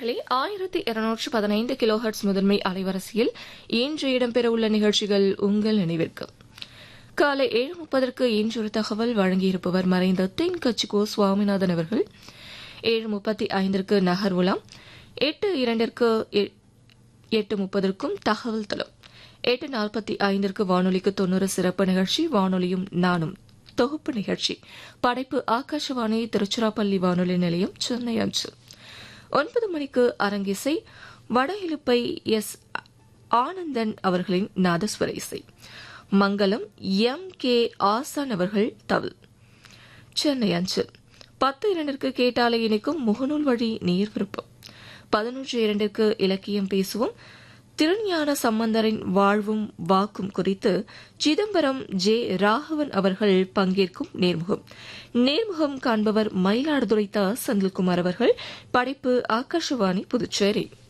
நேர்களே ஆயிரத்தி இருநூற்று பதினைந்து கிலோஹர்ட்ஸ் முதன்மை அலைவரிசையில் இன்று இடம்பெறவுள்ள நிகழ்ச்சிகள் உங்கள் நினைவிற்கு காலை ஏழு முப்பதற்கு இன்றொரு தகவல் வழங்கியிருப்பவர் மறைந்த தென்கட்சிகோ சுவாமிநாதன் அவர்கள் ஏழு முப்பத்தி ஐந்திற்கு நகர் உலாம் எட்டு இரண்டிற்கு எ- எட்டு முப்பதற்கும் தகவல் தளம் எட்டு நாற்பத்தி ஐந்திற்கு வானொலிக்கு தொன்னூறு சிறப்பு நிகழ்ச்சி வானொலியும் நானும் தொகுப்பு நிகழ்ச்சி படைப்பு ஆகாஷவாணி திருச்சிராப்பள்ளி வானொலி நிலையம் சென்னை அஞ்சு ஒன்பது மணிக்கு அரங்கிசை வட இலுப்பை எஸ் ஆனந்தன் அவர்களின் நாதஸ்வர இசை மங்களம் எம் கே ஆசான் அவர்கள் தவில் சென்னை அஞ்சு பத்து இரண்டிற்கு கேட்டாலை இணைக்கும் முகநூல் வழி நீர் விருப்பம் பதினொன்று இரண்டிற்கு இலக்கியம் பேசுவோம் திருஞான சம்பந்தரின் வாழ்வும் வாக்கும் குறித்து சிதம்பரம் ஜே ராகவன் அவர்கள் பங்கேற்கும் நேர்முகம் நேர்முகம் காண்பவர் மயிலாடுதுறை தா செந்தில்குமார் அவர்கள் படைப்பு ஆகாஷவாணி புதுச்சேரி